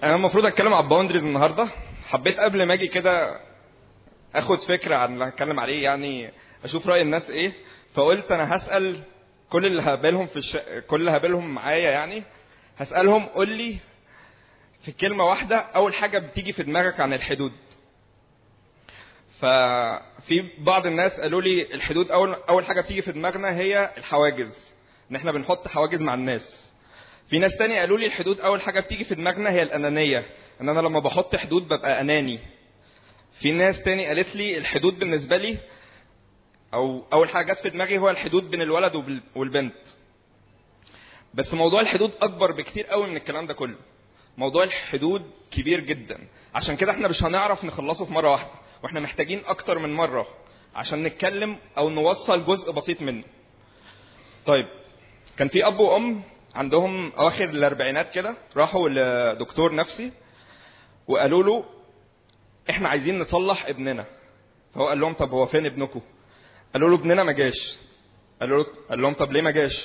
انا المفروض اتكلم على الباوندريز النهارده حبيت قبل ما اجي كده اخد فكره عن اللي هتكلم عليه يعني اشوف راي الناس ايه فقلت انا هسال كل اللي هقابلهم في الش... كل اللي هقابلهم معايا يعني هسالهم قول لي في كلمه واحده اول حاجه بتيجي في دماغك عن الحدود ففي بعض الناس قالوا لي الحدود اول اول حاجه بتيجي في دماغنا هي الحواجز ان احنا بنحط حواجز مع الناس في ناس تانية قالوا لي الحدود اول حاجه بتيجي في دماغنا هي الانانيه ان انا لما بحط حدود ببقى اناني في ناس تاني قالت لي الحدود بالنسبه لي او اول حاجه جت في دماغي هو الحدود بين الولد وبال- والبنت بس موضوع الحدود اكبر بكتير قوي من الكلام ده كله موضوع الحدود كبير جدا عشان كده احنا مش هنعرف نخلصه في مره واحده واحنا محتاجين اكتر من مره عشان نتكلم او نوصل جزء بسيط منه طيب كان في اب وام عندهم اواخر الاربعينات كده راحوا لدكتور نفسي وقالوا له احنا عايزين نصلح ابننا فهو قال لهم طب هو فين ابنكم قالوا له ابننا ما جاش قالوا له قال لهم طب ليه ما جاش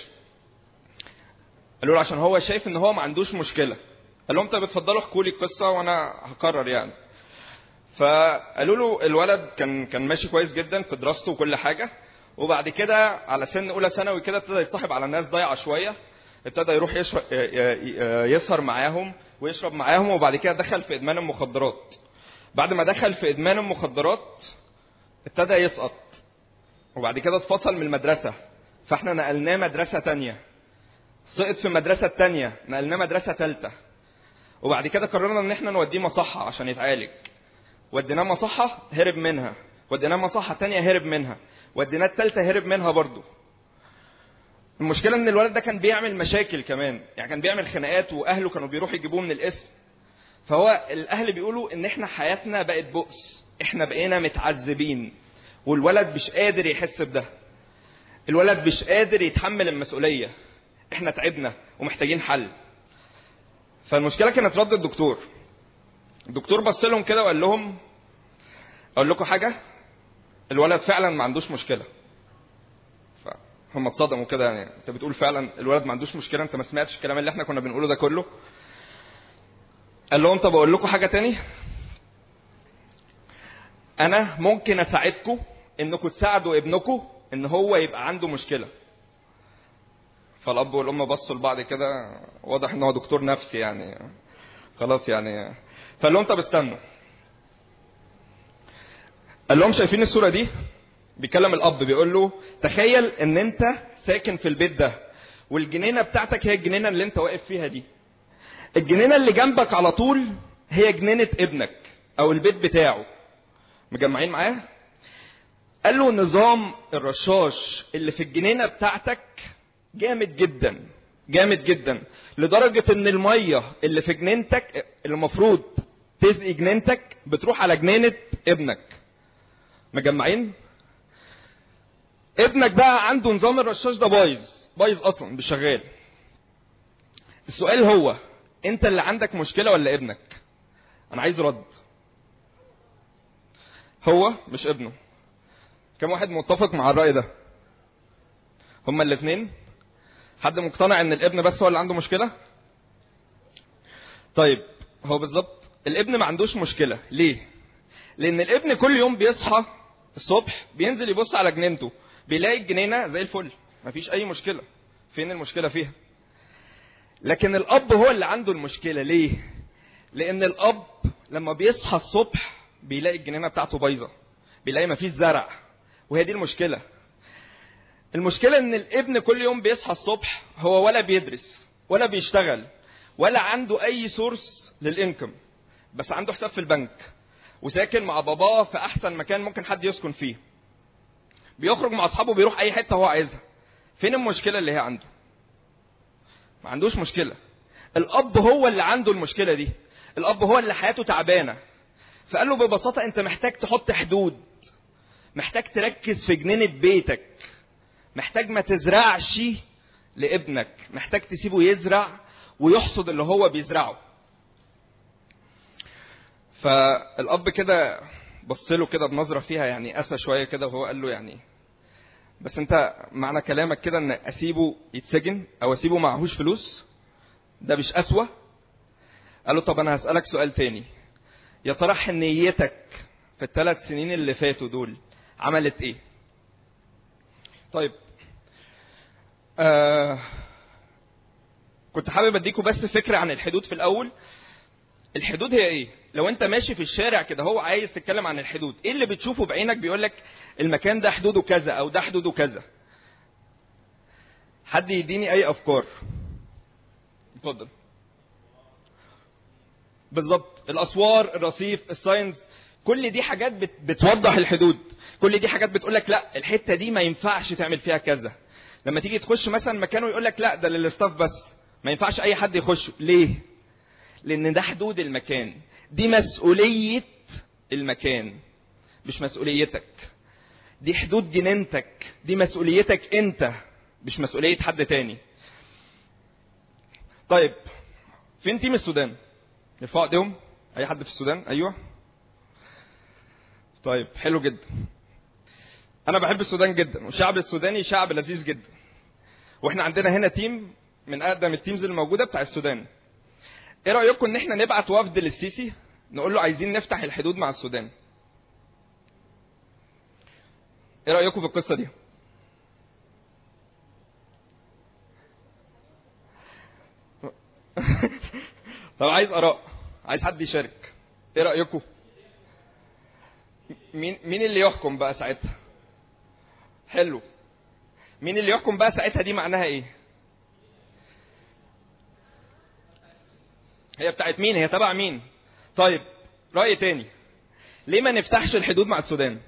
قالوا له عشان هو شايف ان هو ما عندوش مشكله قال لهم طب اتفضلوا احكوا لي القصه وانا هقرر يعني فقالوا له الولد كان كان ماشي كويس جدا في دراسته وكل حاجه وبعد كده على سن اولى ثانوي كده ابتدى يتصاحب على ناس ضايعه شويه ابتدى يروح يشر... يسهر معاهم ويشرب معاهم وبعد كده دخل في ادمان المخدرات بعد ما دخل في ادمان المخدرات ابتدى يسقط وبعد كده اتفصل من المدرسه فاحنا نقلناه مدرسه تانية سقط في المدرسه التانية نقلناه مدرسه ثالثه وبعد كده قررنا ان احنا نوديه مصحه عشان يتعالج وديناه مصحه هرب منها وديناه مصحه تانية هرب منها وديناه التالتة هرب منها برضه المشكلة ان الولد ده كان بيعمل مشاكل كمان يعني كان بيعمل خناقات واهله كانوا بيروحوا يجيبوه من الاسم فهو الاهل بيقولوا ان احنا حياتنا بقت بؤس احنا بقينا متعذبين والولد مش قادر يحس بده الولد مش قادر يتحمل المسؤولية احنا تعبنا ومحتاجين حل فالمشكلة كانت رد الدكتور الدكتور بص لهم كده وقال لهم اقول لكم حاجة الولد فعلا ما عندوش مشكلة فهم اتصدموا كده يعني انت بتقول فعلا الولد ما عندوش مشكلة انت ما سمعتش الكلام اللي احنا كنا بنقوله ده كله قال لهم طب اقول لكم حاجة تاني انا ممكن اساعدكم انكم تساعدوا ابنكم ان هو يبقى عنده مشكلة فالاب والام بصوا لبعض كده واضح ان هو دكتور نفسي يعني خلاص يعني فقال لهم طب استنوا قال لهم شايفين الصورة دي بيكلم الاب بيقول له تخيل ان انت ساكن في البيت ده والجنينة بتاعتك هي الجنينة اللي انت واقف فيها دي الجنينة اللي جنبك على طول هي جنينة ابنك او البيت بتاعه مجمعين معاه قال له نظام الرشاش اللي في الجنينة بتاعتك جامد جدا جامد جدا لدرجة ان المية اللي في جنينتك اللي المفروض تسقي جنينتك بتروح على جنينة ابنك مجمعين ابنك بقى عنده نظام الرشاش ده بايظ بايظ اصلا مش شغال السؤال هو انت اللي عندك مشكلة ولا ابنك انا عايز رد هو مش ابنه كم واحد متفق مع الرأي ده هما الاثنين حد مقتنع ان الابن بس هو اللي عنده مشكلة طيب هو بالظبط الابن ما عندوش مشكلة ليه لان الابن كل يوم بيصحى الصبح بينزل يبص على جنينته بيلاقي الجنينة زي الفل مفيش اي مشكلة فين المشكلة فيها لكن الاب هو اللي عنده المشكلة ليه لان الاب لما بيصحى الصبح بيلاقي الجنينة بتاعته بايظة بيلاقي مفيش زرع وهي دي المشكلة المشكلة ان الابن كل يوم بيصحى الصبح هو ولا بيدرس ولا بيشتغل ولا عنده اي سورس للانكم بس عنده حساب في البنك وساكن مع باباه في احسن مكان ممكن حد يسكن فيه بيخرج مع اصحابه بيروح اي حته هو عايزها فين المشكله اللي هي عنده ما عندوش مشكله الاب هو اللي عنده المشكله دي الاب هو اللي حياته تعبانه فقال له ببساطه انت محتاج تحط حدود محتاج تركز في جنينه بيتك محتاج ما تزرعش لابنك محتاج تسيبه يزرع ويحصد اللي هو بيزرعه فالاب كده بص له كده بنظره فيها يعني اسى شويه كده وهو قال له يعني بس انت معنى كلامك كده ان اسيبه يتسجن او اسيبه معهوش فلوس ده مش اسوأ قال له طب انا هسالك سؤال تاني يا ترى حنيتك في الثلاث سنين اللي فاتوا دول عملت ايه طيب آه كنت حابب اديكم بس فكره عن الحدود في الاول الحدود هي ايه لو انت ماشي في الشارع كده هو عايز تتكلم عن الحدود ايه اللي بتشوفه بعينك بيقول لك المكان ده حدوده كذا او ده حدوده كذا حد يديني اي افكار اتفضل بالظبط الاسوار الرصيف الساينز كل دي حاجات بت بتوضح الحدود كل دي حاجات بتقول لك لا الحته دي ما ينفعش تعمل فيها كذا لما تيجي تخش مثلا مكان ويقول لك لا ده للاستاف بس ما ينفعش اي حد يخش ليه لان ده حدود المكان دي مسؤوليه المكان مش مسؤوليتك دي حدود جنينتك دي مسؤوليتك انت مش مسؤوليه حد تاني طيب فين تيم السودان يرفعوا ايديهم اي حد في السودان ايوه طيب حلو جدا انا بحب السودان جدا والشعب السوداني شعب لذيذ جدا واحنا عندنا هنا تيم من اقدم التيمز الموجوده بتاع السودان ايه رايكم ان احنا نبعت وفد للسيسي نقول له عايزين نفتح الحدود مع السودان ايه رايكم في القصه دي طب عايز اراء عايز حد يشارك ايه رايكم مين مين اللي يحكم بقى ساعتها حلو مين اللي يحكم بقى ساعتها دي معناها ايه هي بتاعت مين هي تبع مين طيب راي تاني ليه ما نفتحش الحدود مع السودان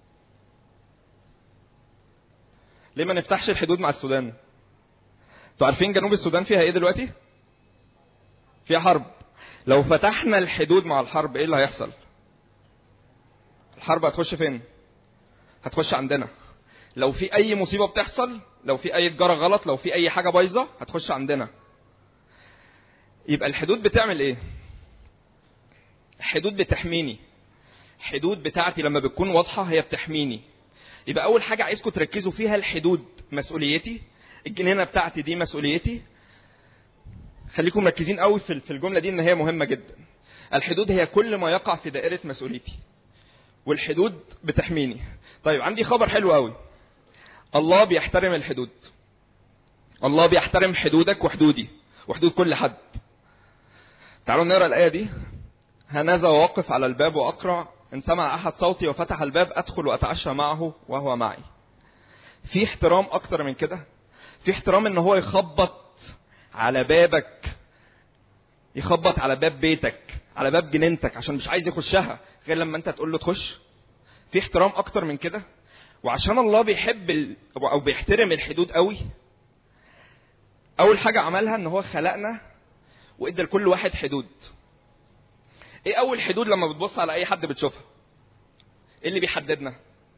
ليه ما نفتحش الحدود مع السودان انتوا عارفين جنوب السودان فيها ايه دلوقتي فيها حرب لو فتحنا الحدود مع الحرب ايه اللي هيحصل الحرب هتخش فين هتخش عندنا لو في اي مصيبه بتحصل لو في اي تجاره غلط لو في اي حاجه بايظه هتخش عندنا يبقى الحدود بتعمل ايه الحدود بتحميني الحدود بتاعتي لما بتكون واضحه هي بتحميني يبقى اول حاجه عايزكم تركزوا فيها الحدود مسؤوليتي الجنينه بتاعتي دي مسؤوليتي خليكم مركزين قوي في في الجمله دي ان هي مهمه جدا الحدود هي كل ما يقع في دائره مسؤوليتي والحدود بتحميني طيب عندي خبر حلو قوي الله بيحترم الحدود الله بيحترم حدودك وحدودي وحدود كل حد تعالوا نقرا الايه دي هنذا واقف على الباب واقرع ان سمع احد صوتي وفتح الباب ادخل واتعشى معه وهو معي في احترام اكتر من كده في احترام ان هو يخبط على بابك يخبط على باب بيتك على باب جنينتك عشان مش عايز يخشها غير لما انت تقول له تخش في احترام اكتر من كده وعشان الله بيحب ال... او بيحترم الحدود قوي اول حاجه عملها ان هو خلقنا وادى لكل واحد حدود ايه اول حدود لما بتبص على اي حد بتشوفها ايه اللي بيحددنا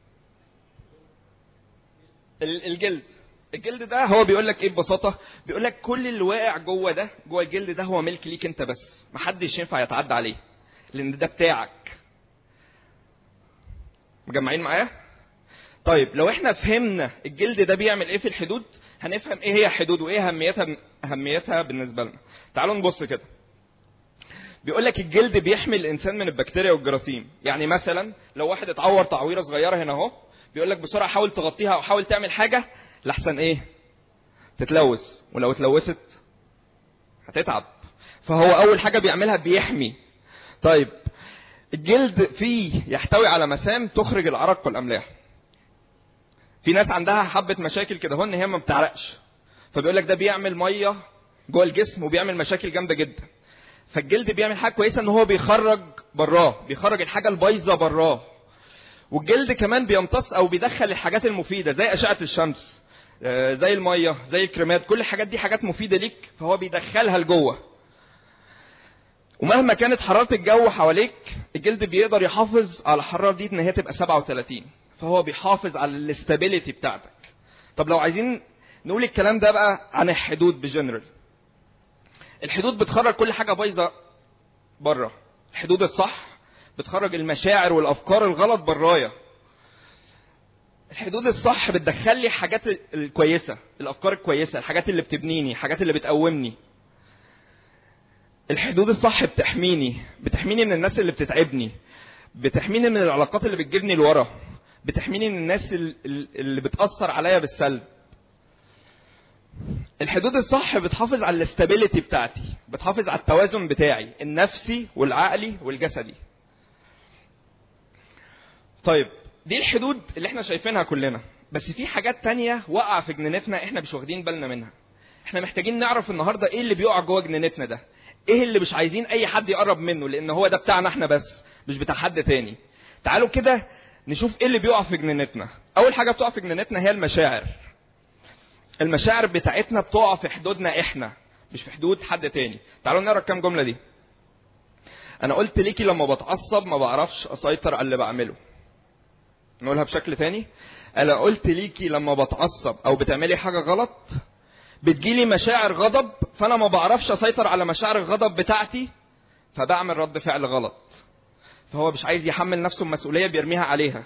الجلد الجلد ده هو بيقول لك ايه ببساطه بيقول لك كل اللي واقع جوه ده جوه الجلد ده هو ملك ليك انت بس محدش ينفع يتعدى عليه لان ده بتاعك مجمعين معايا طيب لو احنا فهمنا الجلد ده بيعمل ايه في الحدود هنفهم ايه هي حدود وايه اهميتها اهميتها بالنسبه لنا تعالوا نبص كده بيقول لك الجلد بيحمي الانسان من البكتيريا والجراثيم يعني مثلا لو واحد اتعور تعويره صغيره هنا اهو بيقول لك بسرعه حاول تغطيها او حاول تعمل حاجه لحسن ايه تتلوث ولو اتلوثت هتتعب فهو اول حاجه بيعملها بيحمي طيب الجلد فيه يحتوي على مسام تخرج العرق والاملاح في ناس عندها حبه مشاكل كده هو ان هي ما بتعرقش فبيقول لك ده بيعمل ميه جوه الجسم وبيعمل مشاكل جامده جدا فالجلد بيعمل حاجه كويسه ان هو بيخرج براه بيخرج الحاجه البايظه براه والجلد كمان بيمتص او بيدخل الحاجات المفيده زي اشعه الشمس زي الميه زي الكريمات كل الحاجات دي حاجات مفيده ليك فهو بيدخلها لجوه ومهما كانت حراره الجو حواليك الجلد بيقدر يحافظ على الحراره دي ان هي تبقى 37 فهو بيحافظ على الاستابيليتي بتاعتك طب لو عايزين نقول الكلام ده بقى عن الحدود بجنرال الحدود بتخرج كل حاجه بايظه بره الحدود الصح بتخرج المشاعر والافكار الغلط برايا الحدود الصح بتدخل لي حاجات الكويسه الافكار الكويسه الحاجات اللي بتبنيني الحاجات اللي بتقومني الحدود الصح بتحميني بتحميني من الناس اللي بتتعبني بتحميني من العلاقات اللي بتجيبني لورا بتحميني من الناس اللي بتأثر عليا بالسلب الحدود الصح بتحافظ على الاستابيليتي بتاعتي بتحافظ على التوازن بتاعي النفسي والعقلي والجسدي طيب دي الحدود اللي احنا شايفينها كلنا بس في حاجات تانية وقع في جنينتنا احنا مش واخدين بالنا منها احنا محتاجين نعرف النهارده ايه اللي بيقع جوه جنينتنا ده ايه اللي مش عايزين اي حد يقرب منه لان هو ده بتاعنا احنا بس مش بتاع حد تاني تعالوا كده نشوف ايه اللي بيقع في جنينتنا اول حاجه بتقع في جنينتنا هي المشاعر المشاعر بتاعتنا بتقع في حدودنا احنا مش في حدود حد تاني تعالوا نقرا كام جمله دي انا قلت ليكي لما بتعصب ما بعرفش اسيطر على اللي بعمله نقولها بشكل تاني انا قلت ليكي لما بتعصب او بتعملي حاجه غلط بتجيلي مشاعر غضب فانا ما بعرفش اسيطر على مشاعر الغضب بتاعتي فبعمل رد فعل غلط فهو مش عايز يحمل نفسه المسؤوليه بيرميها عليها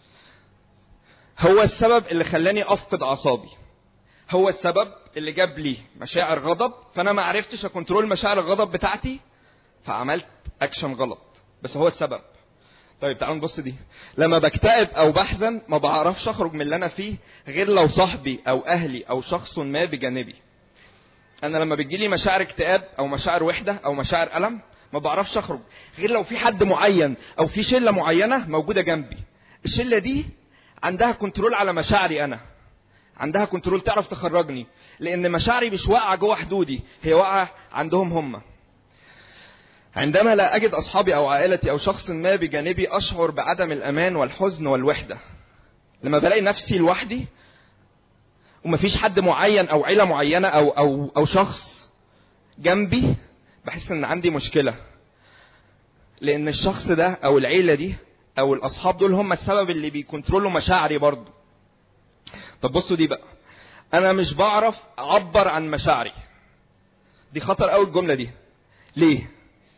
هو السبب اللي خلاني افقد اعصابي هو السبب اللي جاب لي مشاعر غضب فانا ما عرفتش اكنترول مشاعر الغضب بتاعتي فعملت اكشن غلط بس هو السبب طيب تعالوا نبص دي لما بكتئب او بحزن ما بعرفش اخرج من اللي انا فيه غير لو صاحبي او اهلي او شخص ما بجانبي انا لما بتجيلي مشاعر اكتئاب او مشاعر وحده او مشاعر الم ما بعرفش اخرج غير لو في حد معين او في شله معينه موجوده جنبي الشله دي عندها كنترول على مشاعري انا عندها كنترول تعرف تخرجني لان مشاعري مش واقعه جوه حدودي هي واقعه عندهم هم عندما لا اجد اصحابي او عائلتي او شخص ما بجانبي اشعر بعدم الامان والحزن والوحده لما بلاقي نفسي لوحدي ومفيش حد معين او عيله معينه او او او شخص جنبي بحس ان عندي مشكله لان الشخص ده او العيله دي او الاصحاب دول هم السبب اللي بيكنترولوا مشاعري برضه طب بصوا دي بقى انا مش بعرف اعبر عن مشاعري دي خطر قوي الجمله دي ليه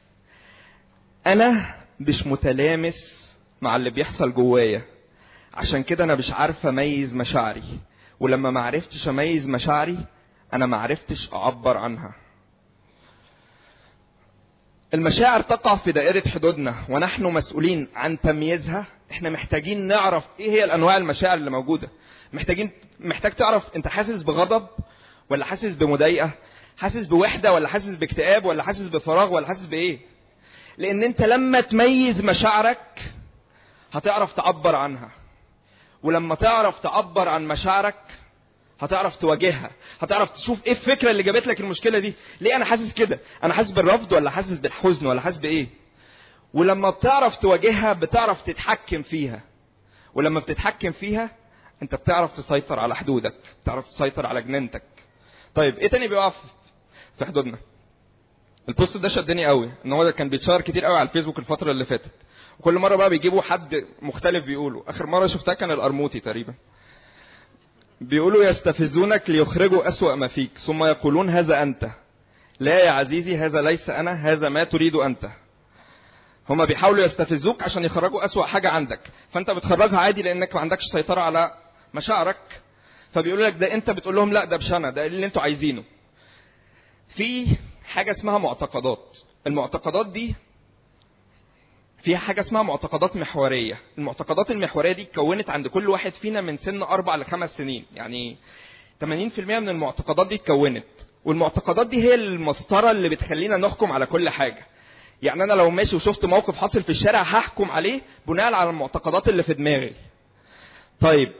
انا مش متلامس مع اللي بيحصل جوايا عشان كده انا مش عارف اميز مشاعري ولما ما عرفتش اميز مشاعري انا ما عرفتش اعبر عنها المشاعر تقع في دائرة حدودنا ونحن مسؤولين عن تمييزها احنا محتاجين نعرف ايه هي الانواع المشاعر اللي موجودة محتاجين محتاج تعرف انت حاسس بغضب ولا حاسس بمضايقة حاسس بوحدة ولا حاسس باكتئاب ولا حاسس بفراغ ولا حاسس بايه لان انت لما تميز مشاعرك هتعرف تعبر عنها ولما تعرف تعبر عن مشاعرك هتعرف تواجهها هتعرف تشوف ايه الفكره اللي جابت لك المشكله دي ليه انا حاسس كده انا حاسس بالرفض ولا حاسس بالحزن ولا حاسس بايه ولما بتعرف تواجهها بتعرف تتحكم فيها ولما بتتحكم فيها انت بتعرف تسيطر على حدودك بتعرف تسيطر على جنينتك طيب ايه تاني بيقف في حدودنا البوست ده شدني قوي ان هو كان بيتشهر كتير قوي على الفيسبوك الفتره اللي فاتت وكل مره بقى بيجيبوا حد مختلف بيقوله اخر مره شفتها كان القرموطي تقريبا بيقولوا يستفزونك ليخرجوا أسوأ ما فيك ثم يقولون هذا أنت لا يا عزيزي هذا ليس أنا هذا ما تريد أنت هما بيحاولوا يستفزوك عشان يخرجوا أسوأ حاجة عندك فأنت بتخرجها عادي لأنك ما عندكش سيطرة على مشاعرك فبيقولوا لك ده أنت بتقول لهم لا ده مش أنا ده اللي أنتوا عايزينه في حاجة اسمها معتقدات المعتقدات دي فيها حاجة اسمها معتقدات محورية المعتقدات المحورية دي اتكونت عند كل واحد فينا من سن أربع لخمس سنين يعني 80% من المعتقدات دي اتكونت والمعتقدات دي هي المسطرة اللي بتخلينا نحكم على كل حاجة يعني أنا لو ماشي وشفت موقف حاصل في الشارع هحكم عليه بناء على المعتقدات اللي في دماغي طيب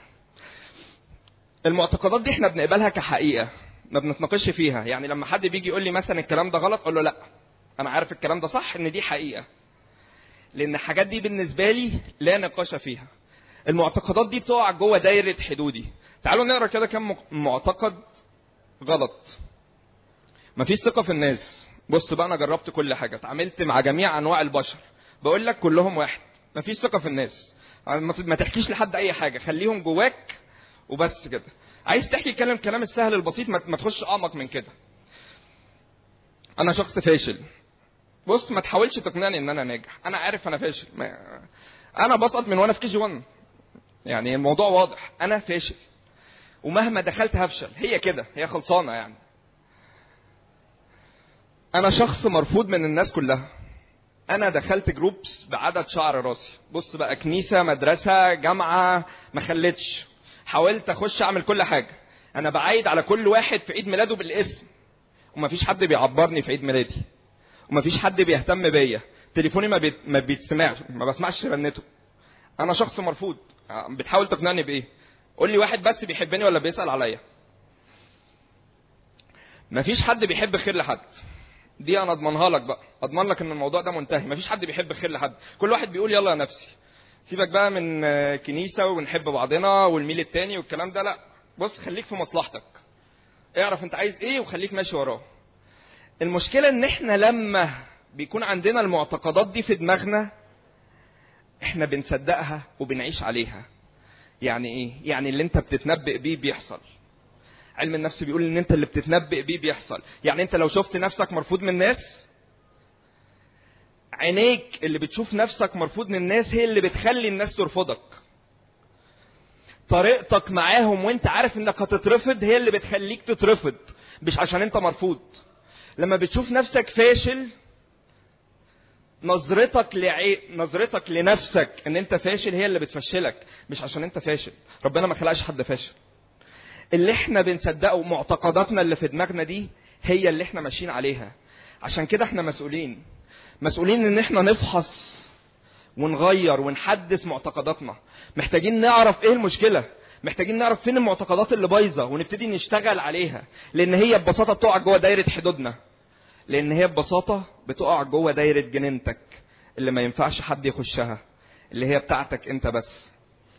المعتقدات دي احنا بنقبلها كحقيقة ما بنتناقش فيها يعني لما حد بيجي يقول لي مثلا الكلام ده غلط اقول له لا انا عارف الكلام ده صح ان دي حقيقه لان الحاجات دي بالنسبه لي لا نقاش فيها المعتقدات دي بتقع جوه دايره حدودي تعالوا نقرا كده كم معتقد غلط مفيش ثقه في الناس بص بقى انا جربت كل حاجه اتعاملت مع جميع انواع البشر بقول لك كلهم واحد مفيش ثقه في الناس ما تحكيش لحد اي حاجه خليهم جواك وبس كده عايز تحكي كلام كلام السهل البسيط ما تخش اعمق من كده انا شخص فاشل بص ما تحاولش تقنعني ان انا ناجح انا عارف انا فاشل ما... انا بسقط من وانا في كي جي 1 يعني الموضوع واضح انا فاشل ومهما دخلت هفشل هي كده هي خلصانه يعني انا شخص مرفوض من الناس كلها انا دخلت جروبس بعدد شعر راسي بص بقى كنيسه مدرسه جامعه ما خلتش حاولت اخش اعمل كل حاجه انا بعايد على كل واحد في عيد ميلاده بالاسم ومفيش حد بيعبرني في عيد ميلادي ومفيش حد بيهتم بيا تليفوني ما, بيت... ما بيتسمعش ما بسمعش رنته انا شخص مرفوض بتحاول تقنعني بايه قول لي واحد بس بيحبني ولا بيسال عليا مفيش حد بيحب خير لحد دي انا اضمنها لك بقى اضمن لك ان الموضوع ده منتهي مفيش حد بيحب خير لحد كل واحد بيقول يلا يا نفسي سيبك بقى من كنيسه ونحب بعضنا والميل التاني والكلام ده لا بص خليك في مصلحتك اعرف انت عايز ايه وخليك ماشي وراه المشكله ان احنا لما بيكون عندنا المعتقدات دي في دماغنا احنا بنصدقها وبنعيش عليها يعني ايه يعني اللي انت بتتنبئ بيه بيحصل علم النفس بيقول ان انت اللي بتتنبئ بيه بيحصل يعني انت لو شفت نفسك مرفوض من الناس عينيك اللي بتشوف نفسك مرفوض من الناس هي اللي بتخلي الناس ترفضك طريقتك معاهم وانت عارف انك هتترفض هي اللي بتخليك تترفض مش عشان انت مرفوض لما بتشوف نفسك فاشل نظرتك لعي... نظرتك لنفسك ان انت فاشل هي اللي بتفشلك مش عشان انت فاشل ربنا ما خلقش حد فاشل اللي احنا بنصدقه معتقداتنا اللي في دماغنا دي هي اللي احنا ماشيين عليها عشان كده احنا مسؤولين مسؤولين ان احنا نفحص ونغير ونحدث معتقداتنا محتاجين نعرف ايه المشكله محتاجين نعرف فين المعتقدات اللي بايظه ونبتدي نشتغل عليها لان هي ببساطه بتقع جوه دايره حدودنا لان هي ببساطه بتقع جوه دايره جنينتك اللي ما ينفعش حد يخشها اللي هي بتاعتك انت بس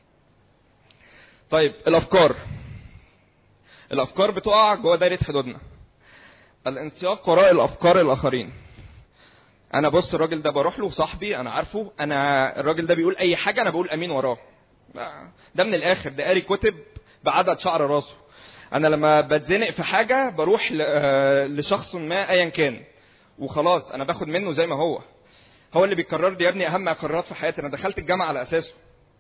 طيب الافكار الافكار بتقع جوه دايره حدودنا الانسياق وراء الافكار الاخرين انا بص الراجل ده بروح له صاحبي انا عارفه انا الراجل ده بيقول اي حاجه انا بقول امين وراه ده من الاخر ده قاري كتب بعدد شعر راسه انا لما بتزنق في حاجه بروح لشخص ما ايا كان وخلاص انا باخد منه زي ما هو هو اللي بيكرر لي يا ابني اهم قرارات في حياتي انا دخلت الجامعه على اساسه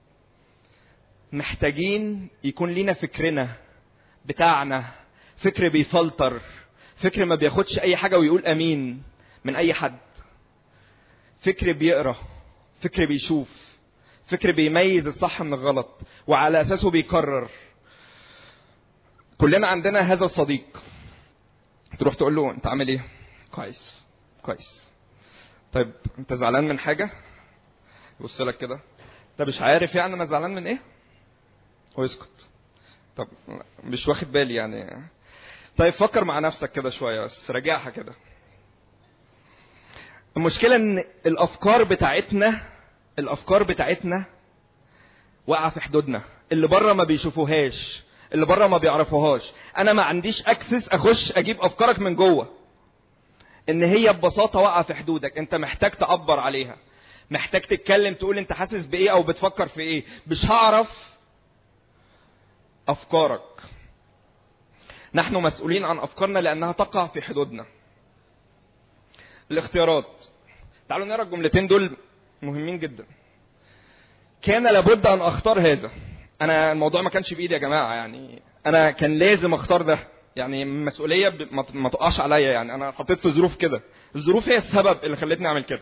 محتاجين يكون لينا فكرنا بتاعنا فكر بيفلتر فكر ما بياخدش اي حاجه ويقول امين من اي حد فكر بيقرا فكر بيشوف فكر بيميز الصح من الغلط وعلى اساسه بيقرر كلنا عندنا هذا الصديق تروح تقول له انت عامل ايه كويس كويس طيب انت زعلان من حاجه يبص لك كده انت مش عارف يعني انا زعلان من ايه ويسكت طب مش واخد بالي يعني طيب فكر مع نفسك كده شويه بس راجعها كده المشكله ان الافكار بتاعتنا الافكار بتاعتنا واقعه في حدودنا اللي بره ما بيشوفوهاش اللي بره ما بيعرفوهاش انا ما عنديش اكسس اخش اجيب افكارك من جوه ان هي ببساطه واقعه في حدودك انت محتاج تعبر عليها محتاج تتكلم تقول انت حاسس بايه او بتفكر في ايه مش هعرف افكارك نحن مسؤولين عن افكارنا لانها تقع في حدودنا الاختيارات تعالوا نقرا الجملتين دول مهمين جدا كان لابد ان اختار هذا انا الموضوع ما كانش بايدي يا جماعه يعني انا كان لازم اختار ده يعني مسؤوليه ما تقعش عليا يعني انا حطيت في ظروف كده الظروف هي السبب اللي خلتني اعمل كده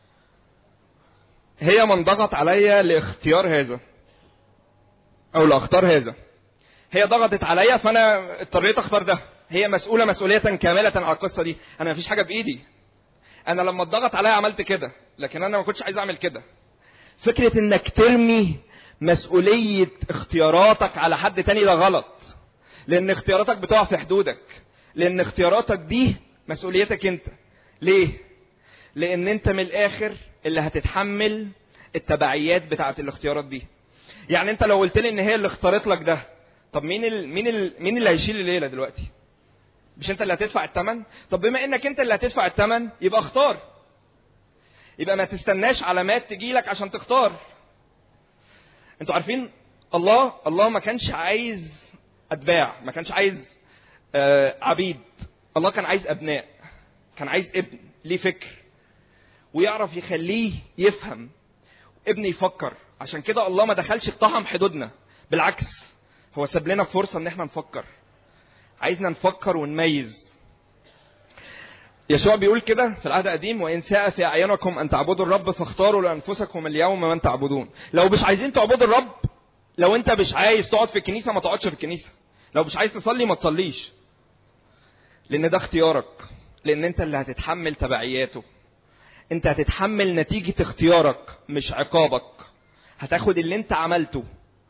هي من ضغط عليا لاختيار هذا او لاختار هذا هي ضغطت عليا فانا اضطريت اختار ده هي مسؤوله مسؤوليه كامله على القصه دي انا مفيش حاجه بايدي انا لما اتضغط عليا عملت كده لكن انا ما كنتش عايز اعمل كده فكره انك ترمي مسؤوليه اختياراتك على حد تاني ده غلط لان اختياراتك بتقع في حدودك لان اختياراتك دي مسؤوليتك انت ليه لان انت من الاخر اللي هتتحمل التبعيات بتاعه الاختيارات دي يعني انت لو قلت لي ان هي اللي اختارت لك ده طب مين ال... مين ال... مين اللي هيشيل الليله دلوقتي مش انت اللي هتدفع الثمن طب بما انك انت اللي هتدفع الثمن يبقى اختار يبقى ما تستناش علامات تجي لك عشان تختار انتوا عارفين الله الله ما كانش عايز اتباع ما كانش عايز آه عبيد الله كان عايز ابناء كان عايز ابن ليه فكر ويعرف يخليه يفهم ابن يفكر عشان كده الله ما دخلش اقتحم حدودنا بالعكس هو ساب لنا فرصه ان احنا نفكر عايزنا نفكر ونميز يشوع بيقول كده في العهد القديم وان ساء في اعينكم ان تعبدوا الرب فاختاروا لانفسكم اليوم من تعبدون لو مش عايزين تعبدوا الرب لو انت مش عايز تقعد في الكنيسه ما تقعدش في الكنيسه لو مش عايز تصلي ما تصليش لان ده اختيارك لان انت اللي هتتحمل تبعياته انت هتتحمل نتيجه اختيارك مش عقابك هتاخد اللي انت عملته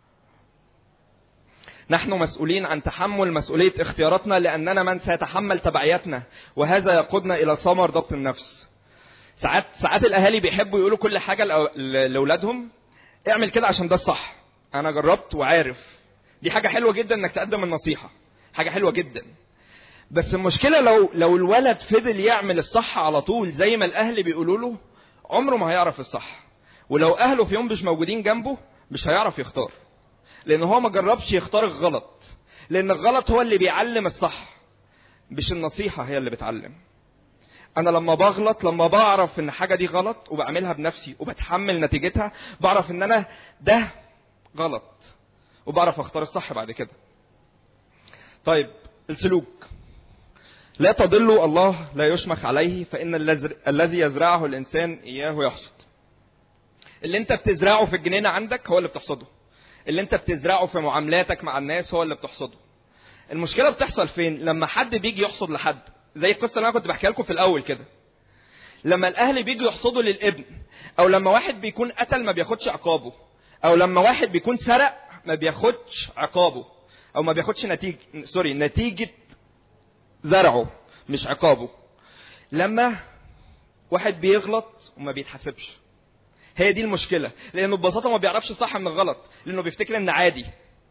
نحن مسؤولين عن تحمل مسؤولية اختياراتنا لأننا من سيتحمل تبعياتنا وهذا يقودنا إلى ثمر ضبط النفس ساعات ساعات الأهالي بيحبوا يقولوا كل حاجة لأولادهم اعمل كده عشان ده الصح أنا جربت وعارف دي حاجة حلوة جدا إنك تقدم النصيحة حاجة حلوة جدا بس المشكلة لو لو الولد فضل يعمل الصح على طول زي ما الأهل بيقولوا له عمره ما هيعرف الصح ولو أهله في يوم مش موجودين جنبه مش هيعرف يختار لان هو ما جربش يختار الغلط لان الغلط هو اللي بيعلم الصح مش النصيحة هي اللي بتعلم انا لما بغلط لما بعرف ان حاجة دي غلط وبعملها بنفسي وبتحمل نتيجتها بعرف ان انا ده غلط وبعرف اختار الصح بعد كده طيب السلوك لا تضلوا الله لا يشمخ عليه فان الذي يزرعه الانسان اياه يحصد اللي انت بتزرعه في الجنينة عندك هو اللي بتحصده اللي انت بتزرعه في معاملاتك مع الناس هو اللي بتحصده المشكله بتحصل فين لما حد بيجي يحصد لحد زي القصه اللي انا كنت بحكيها لكم في الاول كده لما الاهل بيجوا يحصدوا للابن او لما واحد بيكون قتل ما بياخدش عقابه او لما واحد بيكون سرق ما بياخدش عقابه او ما بياخدش نتيجه سوري نتيجه زرعه مش عقابه لما واحد بيغلط وما بيتحاسبش هي دي المشكلة لأنه ببساطة ما بيعرفش الصح من الغلط لأنه بيفتكر إن عادي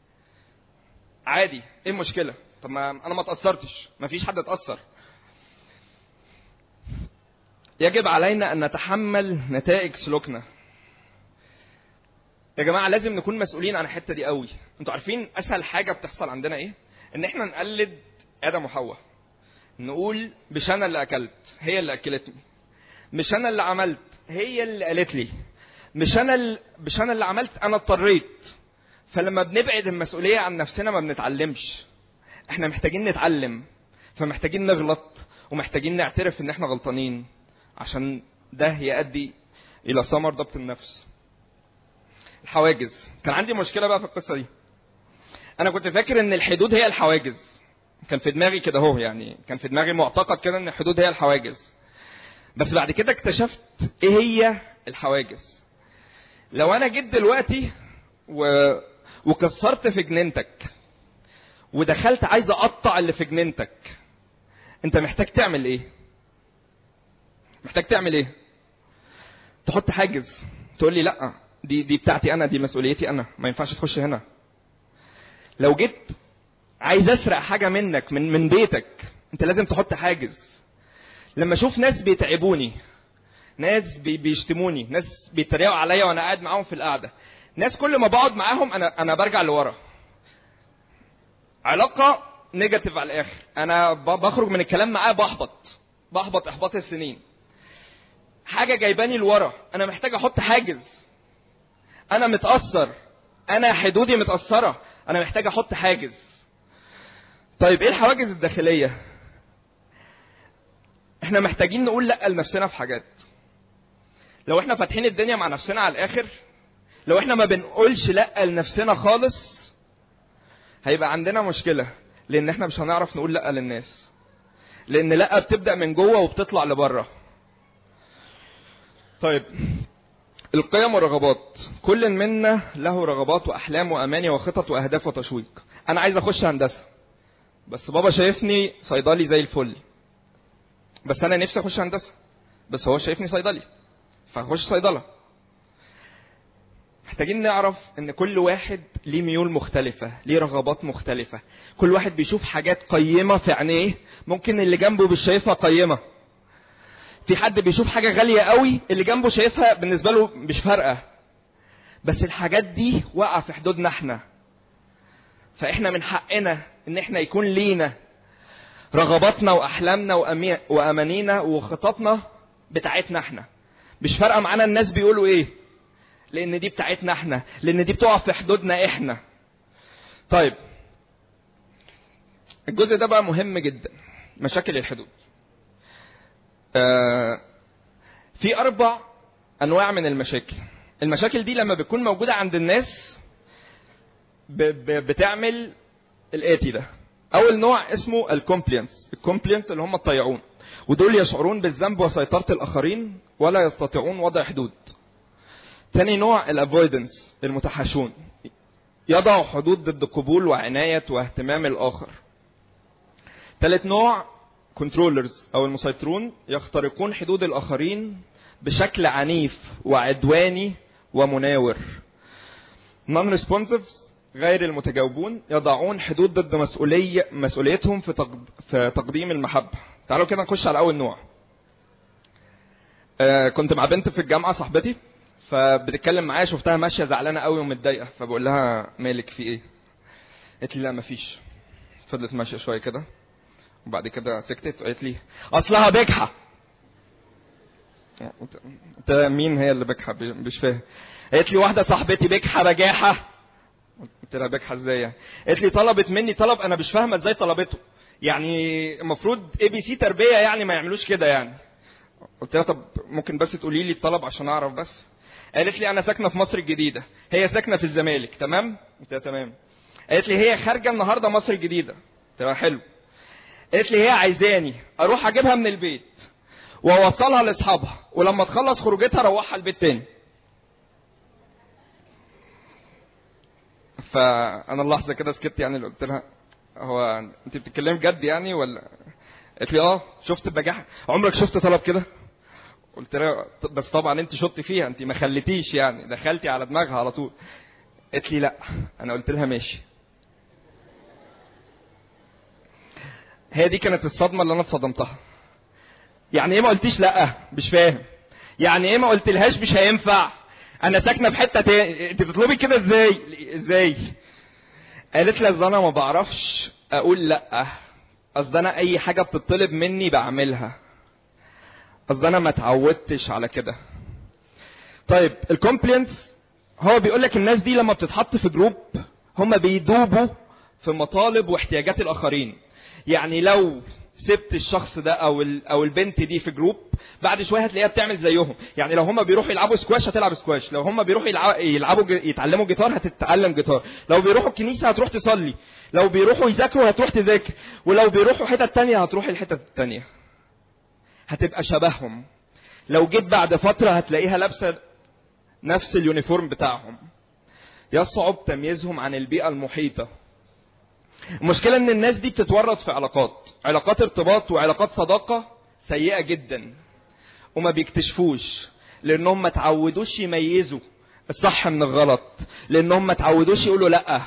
عادي إيه المشكلة طب ما أنا ما تأثرتش ما فيش حد اتأثر يجب علينا أن نتحمل نتائج سلوكنا يا جماعة لازم نكون مسؤولين عن الحتة دي قوي انتوا عارفين أسهل حاجة بتحصل عندنا إيه إن إحنا نقلد آدم وحواء نقول مش أنا اللي أكلت هي اللي أكلتني مش أنا اللي عملت هي اللي قالت لي مش انا مش انا اللي عملت انا اضطريت فلما بنبعد المسؤوليه عن نفسنا ما بنتعلمش احنا محتاجين نتعلم فمحتاجين نغلط ومحتاجين نعترف ان احنا غلطانين عشان ده يؤدي الى ثمر ضبط النفس الحواجز كان عندي مشكله بقى في القصه دي انا كنت فاكر ان الحدود هي الحواجز كان في دماغي كده اهو يعني كان في دماغي معتقد كده ان الحدود هي الحواجز بس بعد كده اكتشفت ايه هي الحواجز لو انا جيت دلوقتي و... وكسرت في جنينتك ودخلت عايز اقطع اللي في جنينتك انت محتاج تعمل ايه محتاج تعمل ايه تحط حاجز تقول لي لا دي دي بتاعتي انا دي مسؤوليتي انا ما ينفعش تخش هنا لو جيت عايز اسرق حاجه منك من من بيتك انت لازم تحط حاجز لما اشوف ناس بيتعبوني ناس بي بيشتموني ناس بيتريقوا عليا وانا قاعد معاهم في القعده ناس كل ما بقعد معاهم انا انا برجع لورا علاقه نيجاتيف على الاخر انا بخرج من الكلام معاه بحبط بحبط احباط السنين حاجه جايباني لورا انا محتاج احط حاجز انا متاثر انا حدودي متاثره انا محتاج احط حاجز طيب ايه الحواجز الداخليه احنا محتاجين نقول لا لنفسنا في حاجات لو احنا فاتحين الدنيا مع نفسنا على الاخر لو احنا ما بنقولش لا لنفسنا خالص هيبقى عندنا مشكله لان احنا مش هنعرف نقول لا للناس لان لا بتبدا من جوه وبتطلع لبره طيب القيم والرغبات كل منا له رغبات واحلام واماني وخطط واهداف وتشويق انا عايز اخش هندسه بس بابا شايفني صيدلي زي الفل بس انا نفسي اخش هندسه بس هو شايفني صيدلي فهخش صيدله محتاجين نعرف ان كل واحد ليه ميول مختلفة ليه رغبات مختلفة كل واحد بيشوف حاجات قيمة في عينيه ممكن اللي جنبه مش شايفها قيمة في حد بيشوف حاجة غالية قوي اللي جنبه شايفها بالنسبة له مش فارقة بس الحاجات دي واقعة في حدودنا احنا فاحنا من حقنا ان احنا يكون لينا رغباتنا واحلامنا وامانينا وخططنا بتاعتنا احنا مش فارقه معانا الناس بيقولوا ايه لان دي بتاعتنا احنا لان دي بتقع في حدودنا احنا طيب الجزء ده بقى مهم جدا مشاكل الحدود آه، في اربع انواع من المشاكل المشاكل دي لما بتكون موجوده عند الناس ب- ب- بتعمل الاتي ده اول نوع اسمه الكومبلينس الكومبلينس اللي هم الطيعون ودول يشعرون بالذنب وسيطره الاخرين ولا يستطيعون وضع حدود تاني نوع الافويدنس المتحاشون يضع حدود ضد قبول وعناية واهتمام الآخر ثالث نوع كنترولرز أو المسيطرون يخترقون حدود الآخرين بشكل عنيف وعدواني ومناور نون ريسبونسيف غير المتجاوبون يضعون حدود ضد مسؤولية مسؤوليتهم في تقد... في تقديم المحبة تعالوا كده نخش على أول نوع آه كنت مع بنت في الجامعة صاحبتي فبتتكلم معايا شفتها ماشيه زعلانه قوي ومتضايقه فبقول لها مالك في ايه؟ قالت لي لا مفيش فضلت ماشيه شويه كده وبعد كده سكتت وقالت لي اصلها بجحه انت مين هي اللي بجحه مش فاهم قالت لي واحده صاحبتي بجحه بجاحه قلت لها بجحه ازاي يعني قالت لي طلبت مني طلب انا مش فاهمه ازاي طلبته يعني المفروض اي بي سي تربيه يعني ما يعملوش كده يعني قلت لها طب ممكن بس تقولي لي الطلب عشان اعرف بس قالت لي انا ساكنه في مصر الجديده هي ساكنه في الزمالك تمام قلت لها تمام قالت لي هي خارجه النهارده مصر الجديده قلت لها حلو قالت لي هي عايزاني اروح اجيبها من البيت واوصلها لاصحابها ولما تخلص خروجتها اروحها البيت تاني فانا اللحظه كده سكت يعني اللي قلت لها هو انت بتتكلمي بجد يعني ولا قالت لي اه شفت البجاحه عمرك شفت طلب كده قلت لها بس طبعا انت شطي فيها انت ما خليتيش يعني دخلتي على دماغها على طول قالت لي لا انا قلت لها ماشي هي دي كانت الصدمه اللي انا اتصدمتها يعني ايه ما قلتيش لا مش فاهم يعني ايه ما قلتلهاش مش هينفع انا ساكنه في حته تاني انت بتطلبي كده ازاي ازاي قالت لي اصل انا ما بعرفش اقول لا اصل انا اي حاجه بتطلب مني بعملها اصل انا ما اتعودتش على كده طيب الكومبلينس هو بيقول لك الناس دي لما بتتحط في جروب هم بيدوبوا في مطالب واحتياجات الاخرين يعني لو سبت الشخص ده او او البنت دي في جروب بعد شويه هتلاقيها بتعمل زيهم يعني لو هم بيروحوا يلعبوا سكواش هتلعب سكواش لو هم بيروحوا يلعبوا يتعلموا جيتار هتتعلم جيتار لو بيروحوا الكنيسه هتروح تصلي لو بيروحوا يذاكروا هتروح تذاكر ولو بيروحوا حتت تانية هتروح الحتت التانية هتبقى شبههم لو جيت بعد فترة هتلاقيها لابسة نفس اليونيفورم بتاعهم يصعب تمييزهم عن البيئة المحيطة المشكلة ان الناس دي بتتورط في علاقات علاقات ارتباط وعلاقات صداقة سيئة جدا وما بيكتشفوش لانهم ما تعودوش يميزوا الصح من الغلط لانهم ما تعودوش يقولوا لا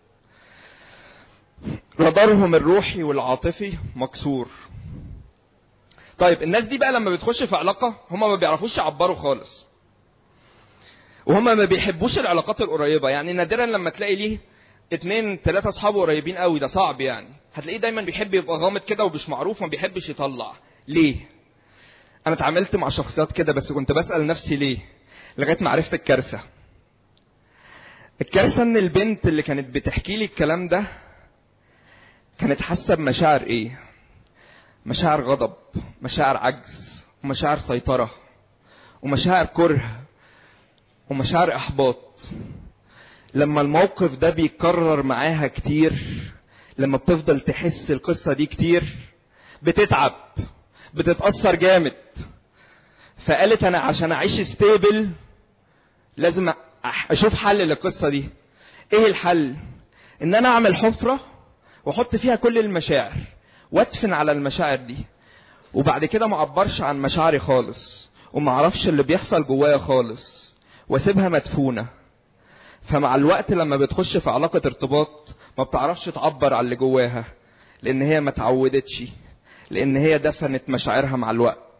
رادارهم الروحي والعاطفي مكسور طيب الناس دي بقى لما بتخش في علاقة هم ما بيعرفوش يعبروا خالص وهم ما بيحبوش العلاقات القريبة يعني نادرا لما تلاقي ليه اتنين تلاتة اصحابه قريبين قوي ده صعب يعني هتلاقيه دايما بيحب يبقى غامض كده ومش معروف وما بيحبش يطلع ليه انا اتعاملت مع شخصيات كده بس كنت بسأل نفسي ليه لغاية ما عرفت الكارثة الكارثة ان البنت اللي كانت بتحكي لي الكلام ده كانت حاسة بمشاعر ايه مشاعر غضب مشاعر عجز ومشاعر سيطرة ومشاعر كره ومشاعر إحباط لما الموقف ده بيتكرر معاها كتير لما بتفضل تحس القصة دي كتير بتتعب بتتأثر جامد فقالت أنا عشان أعيش ستيبل لازم أشوف حل للقصة دي إيه الحل؟ إن أنا أعمل حفرة وأحط فيها كل المشاعر وادفن على المشاعر دي وبعد كده ما اعبرش عن مشاعري خالص وما اعرفش اللي بيحصل جوايا خالص واسيبها مدفونه فمع الوقت لما بتخش في علاقه ارتباط ما بتعرفش تعبر عن اللي جواها لان هي ما اتعودتش لان هي دفنت مشاعرها مع الوقت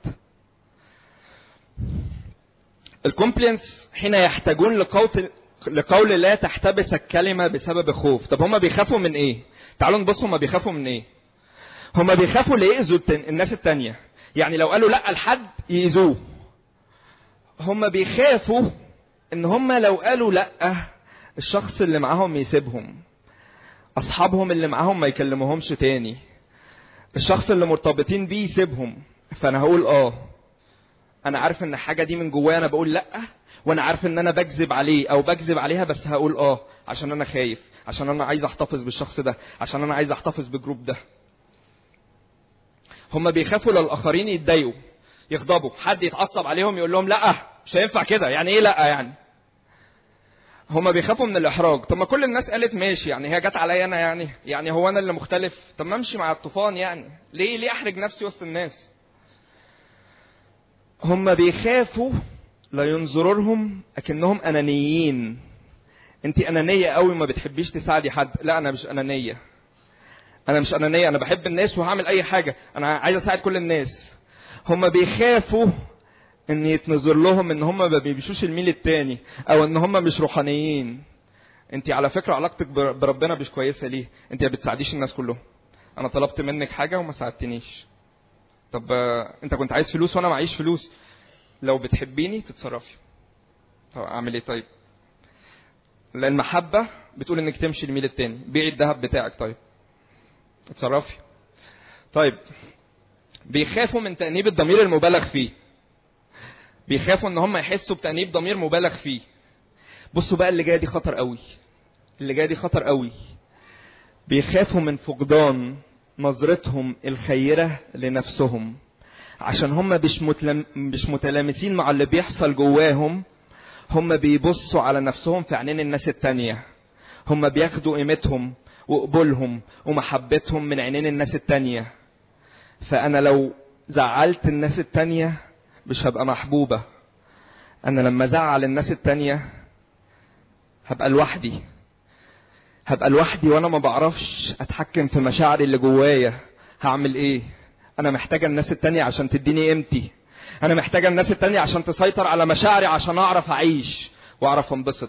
الكومبلينس حين يحتاجون لقول لقول لا تحتبس الكلمه بسبب خوف طب هما بيخافوا من ايه تعالوا نبص هما بيخافوا من ايه هما بيخافوا ليأذوا الناس التانية يعني لو قالوا لا لحد يأذوه هما بيخافوا ان هما لو قالوا لا الشخص اللي معاهم يسيبهم اصحابهم اللي معاهم ما يكلموهمش تاني الشخص اللي مرتبطين بيه يسيبهم فانا هقول اه انا عارف ان الحاجه دي من جوايا انا بقول لا وانا عارف ان انا بكذب عليه او بكذب عليها بس هقول اه عشان انا خايف عشان انا عايز احتفظ بالشخص ده عشان انا عايز احتفظ بالجروب ده هم بيخافوا للاخرين يتضايقوا يغضبوا حد يتعصب عليهم يقول لهم لا مش هينفع كده يعني ايه لا يعني هما بيخافوا من الاحراج طب ما كل الناس قالت ماشي يعني هي جت عليا انا يعني يعني هو انا اللي مختلف طب ما امشي مع الطوفان يعني ليه ليه احرج نفسي وسط الناس هما بيخافوا لا ينظروا لهم اكنهم انانيين انت انانيه قوي ما بتحبيش تساعدي حد لا انا مش انانيه انا مش انانيه انا بحب الناس وهعمل اي حاجه انا عايز اساعد كل الناس هما بيخافوا ان يتنظر لهم ان هم ما بيمشوش الميل التاني او ان هم مش روحانيين انت على فكره علاقتك بربنا مش كويسه ليه انت ما بتساعديش الناس كلهم انا طلبت منك حاجه وما ساعدتنيش طب انت كنت عايز فلوس وانا معيش فلوس لو بتحبيني تتصرفي طب اعمل ايه طيب لان المحبه بتقول انك تمشي الميل التاني بيعي الذهب بتاعك طيب اتصرفي طيب بيخافوا من تأنيب الضمير المبالغ فيه بيخافوا ان هم يحسوا بتأنيب ضمير مبالغ فيه بصوا بقى اللي جايه دي خطر قوي اللي جايه دي خطر قوي بيخافوا من فقدان نظرتهم الخيرة لنفسهم عشان هم مش متلم... مش متلامسين مع اللي بيحصل جواهم هم بيبصوا على نفسهم في عينين الناس التانية هم بياخدوا قيمتهم وقبولهم ومحبتهم من عينين الناس التانية فأنا لو زعلت الناس التانية مش هبقى محبوبة أنا لما أزعل الناس التانية هبقى لوحدي هبقى لوحدي وأنا ما بعرفش أتحكم في مشاعري اللي جوايا هعمل إيه؟ أنا محتاجة الناس التانية عشان تديني قيمتي أنا محتاجة الناس التانية عشان تسيطر على مشاعري عشان أعرف أعيش وأعرف أنبسط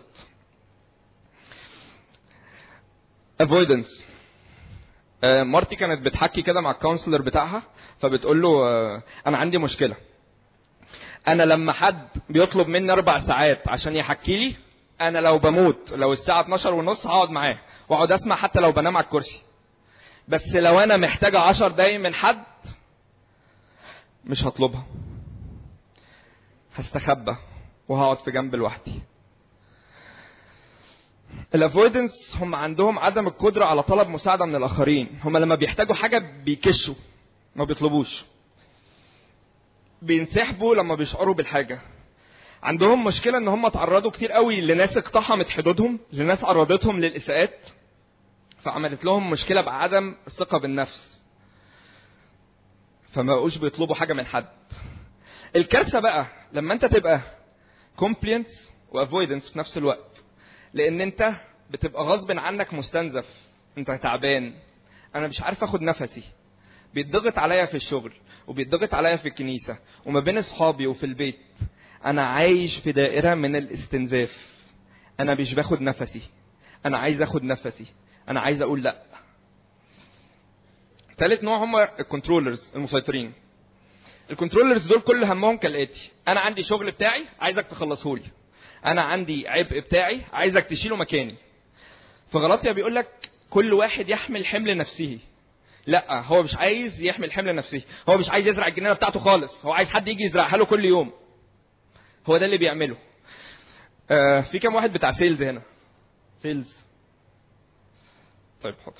avoidance آه مارتي كانت بتحكي كده مع الكونسلر بتاعها فبتقول له آه انا عندي مشكله انا لما حد بيطلب مني اربع ساعات عشان يحكي لي انا لو بموت لو الساعه 12 ونص هقعد معاه واقعد اسمع حتى لو بنام على الكرسي بس لو انا محتاجه 10 دقايق من حد مش هطلبها هستخبى وهقعد في جنب لوحدي الافويدنس هم عندهم عدم القدرة على طلب مساعدة من الآخرين هم لما بيحتاجوا حاجة بيكشوا ما بيطلبوش بينسحبوا لما بيشعروا بالحاجة عندهم مشكلة ان هم تعرضوا كتير قوي لناس اقتحمت حدودهم لناس عرضتهم للإساءات فعملت لهم مشكلة بعدم الثقة بالنفس فما بقوش بيطلبوا حاجة من حد الكارثة بقى لما انت تبقى compliance وافويدنس في نفس الوقت لان انت بتبقى غصب عنك مستنزف انت تعبان انا مش عارف اخد نفسي بيتضغط عليا في الشغل وبيتضغط عليا في الكنيسه وما بين اصحابي وفي البيت انا عايش في دائره من الاستنزاف انا مش باخد نفسي انا عايز اخد نفسي انا عايز اقول لا ثالث نوع هم الكنترولرز المسيطرين الكنترولرز دول كل همهم كالاتي انا عندي شغل بتاعي عايزك تخلصه لي انا عندي عبء بتاعي عايزك تشيله مكاني فغلطيا بيقول لك كل واحد يحمل حمل نفسه لا هو مش عايز يحمل حمل نفسه هو مش عايز يزرع الجنينه بتاعته خالص هو عايز حد يجي يزرعها له كل يوم هو ده اللي بيعمله آه في كام واحد بتاع سيلز هنا سيلز طيب حاضر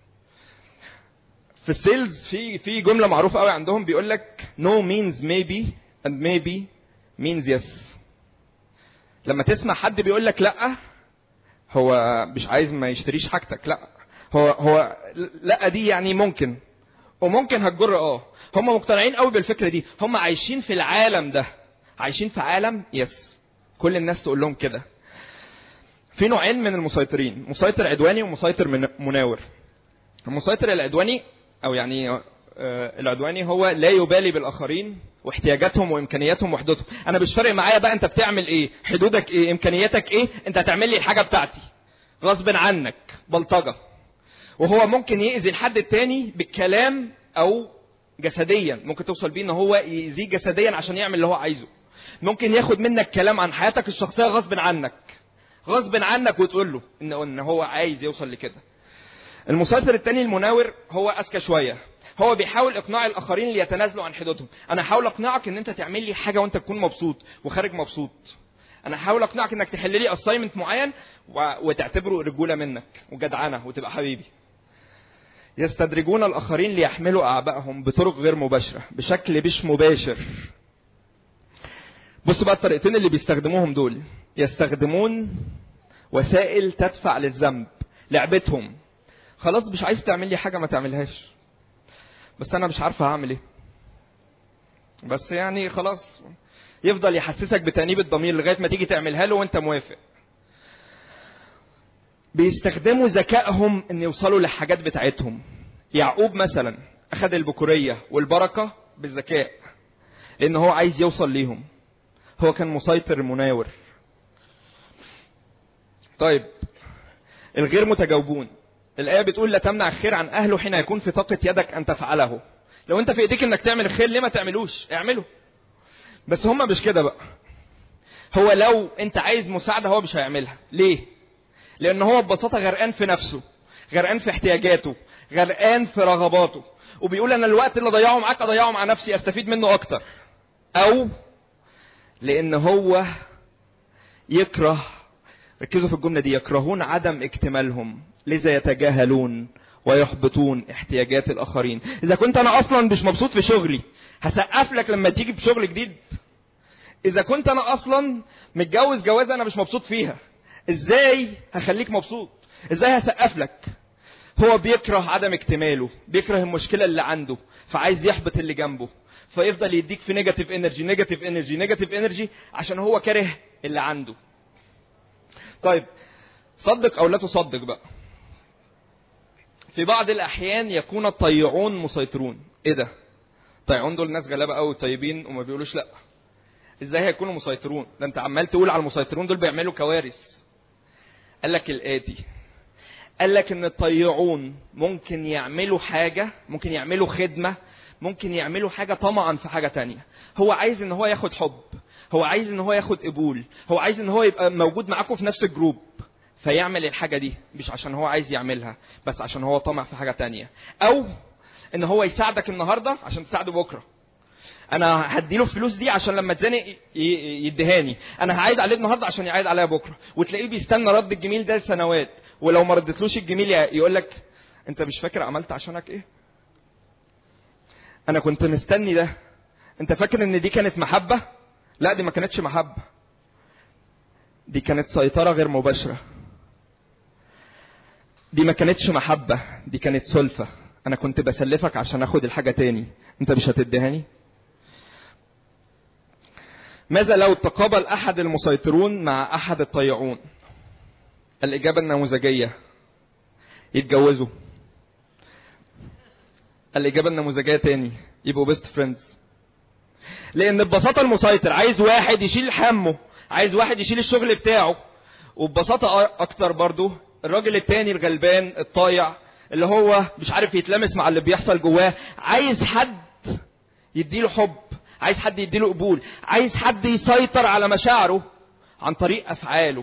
في السيلز في في جمله معروفه قوي عندهم بيقول لك no means maybe and maybe means yes لما تسمع حد بيقول لك لا هو مش عايز ما يشتريش حاجتك لا هو هو لا دي يعني ممكن وممكن هتجر اه هم مقتنعين قوي بالفكره دي هم عايشين في العالم ده عايشين في عالم يس كل الناس تقول لهم كده في نوعين من المسيطرين مسيطر عدواني ومسيطر من مناور المسيطر العدواني او يعني آه العدواني هو لا يبالي بالاخرين واحتياجاتهم وامكانياتهم وحدودهم انا مش فارق معايا بقى انت بتعمل ايه حدودك ايه امكانياتك ايه انت هتعمل لي الحاجه بتاعتي غصب عنك بلطجه وهو ممكن يأذي الحد التاني بالكلام او جسديا ممكن توصل بيه ان هو يأذيه جسديا عشان يعمل اللي هو عايزه ممكن ياخد منك كلام عن حياتك الشخصيه غصب عنك غصب عنك وتقول له ان ان هو عايز يوصل لكده المسيطر التاني المناور هو اذكى شويه هو بيحاول اقناع الاخرين ليتنازلوا عن حدودهم انا هحاول اقنعك ان انت تعمل لي حاجه وانت تكون مبسوط وخارج مبسوط انا هحاول اقنعك انك تحل لي اساينمنت معين و... وتعتبره رجوله منك وجدعنه وتبقى حبيبي يستدرجون الاخرين ليحملوا اعبائهم بطرق غير مباشره بشكل مش مباشر بصوا بقى الطريقتين اللي بيستخدموهم دول يستخدمون وسائل تدفع للذنب لعبتهم خلاص مش عايز تعمل لي حاجه ما تعملهاش بس انا مش عارفه هعمل ايه بس يعني خلاص يفضل يحسسك بتأنيب الضمير لغايه ما تيجي تعملها له وانت موافق بيستخدموا ذكائهم ان يوصلوا للحاجات بتاعتهم يعقوب مثلا اخذ البكوريه والبركه بالذكاء لان هو عايز يوصل ليهم هو كان مسيطر مناور طيب الغير متجاوبون الآية بتقول لا تمنع الخير عن أهله حين يكون في طاقة يدك أن تفعله لو أنت في إيديك إنك تعمل الخير ليه ما تعملوش اعمله بس هم مش كده بقى هو لو أنت عايز مساعدة هو مش هيعملها ليه لأن هو ببساطة غرقان في نفسه غرقان في احتياجاته غرقان في رغباته وبيقول أنا الوقت اللي ضيعه معاك أضيعه مع نفسي أستفيد منه أكتر أو لأن هو يكره ركزوا في الجملة دي يكرهون عدم اكتمالهم لذا يتجاهلون ويحبطون احتياجات الآخرين إذا كنت أنا أصلا مش مبسوط في شغلي هسقف لك لما تيجي بشغل جديد إذا كنت أنا أصلا متجوز جوازة أنا مش مبسوط فيها إزاي هخليك مبسوط إزاي هسقف لك هو بيكره عدم اكتماله بيكره المشكلة اللي عنده فعايز يحبط اللي جنبه فيفضل يديك في نيجاتيف انرجي نيجاتيف انرجي نيجاتيف انرجي عشان هو كاره اللي عنده طيب صدق او لا تصدق بقى في بعض الاحيان يكون الطيعون مسيطرون ايه ده الطيعون دول ناس غلابه قوي طيبين وما بيقولوش لا ازاي هيكونوا مسيطرون ده انت عمال تقول على المسيطرون دول بيعملوا كوارث قال لك الاتي قال لك ان الطيعون ممكن يعملوا حاجه ممكن يعملوا خدمه ممكن يعملوا حاجه طمعا في حاجه تانية هو عايز ان هو ياخد حب هو عايز ان هو ياخد قبول هو عايز ان هو يبقى موجود معاكم في نفس الجروب فيعمل الحاجة دي مش عشان هو عايز يعملها بس عشان هو طمع في حاجة تانية او ان هو يساعدك النهاردة عشان تساعده بكرة انا هديله الفلوس دي عشان لما اتزنق يديهاني انا هعيد عليه النهارده عشان يعيد عليا بكره وتلاقيه بيستنى رد الجميل ده سنوات ولو ما ردتلوش الجميل يقول لك انت مش فاكر عملت عشانك ايه انا كنت مستني ده انت فاكر ان دي كانت محبه لا دي ما كانتش محبة دي كانت سيطرة غير مباشرة دي ما كانتش محبة دي كانت سلفة أنا كنت بسلفك عشان آخد الحاجة تاني أنت مش هتديهاني ماذا لو تقابل أحد المسيطرون مع أحد الطيعون الإجابة النموذجية يتجوزوا الإجابة النموذجية تاني يبقوا بيست فريندز لان ببساطه المسيطر عايز واحد يشيل همه عايز واحد يشيل الشغل بتاعه وببساطه اكتر برضو الراجل التاني الغلبان الطايع اللي هو مش عارف يتلمس مع اللي بيحصل جواه عايز حد يديله حب عايز حد يديله قبول عايز حد يسيطر على مشاعره عن طريق افعاله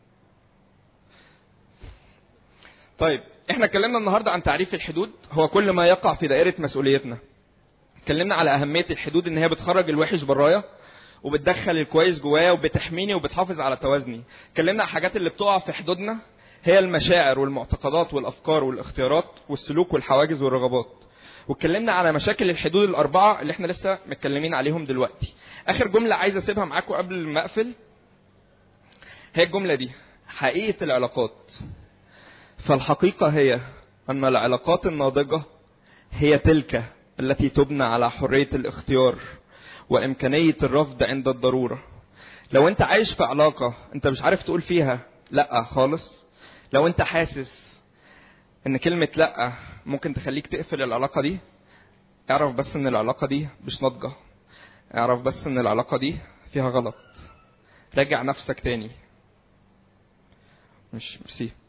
طيب احنا اتكلمنا النهارده عن تعريف الحدود هو كل ما يقع في دائره مسؤوليتنا اتكلمنا على اهميه الحدود ان هي بتخرج الوحش برايا وبتدخل الكويس جوايا وبتحميني وبتحافظ على توازني اتكلمنا على الحاجات اللي بتقع في حدودنا هي المشاعر والمعتقدات والافكار والاختيارات والسلوك والحواجز والرغبات واتكلمنا على مشاكل الحدود الاربعه اللي احنا لسه متكلمين عليهم دلوقتي اخر جمله عايز اسيبها معاكم قبل ما اقفل هي الجمله دي حقيقه العلاقات فالحقيقه هي ان العلاقات الناضجه هي تلك التي تبنى على حرية الاختيار وإمكانية الرفض عند الضرورة لو أنت عايش في علاقة أنت مش عارف تقول فيها لأ خالص لو أنت حاسس إن كلمة لأ ممكن تخليك تقفل العلاقة دي اعرف بس إن العلاقة دي مش ناضجة اعرف بس إن العلاقة دي فيها غلط راجع نفسك تاني مش ميرسي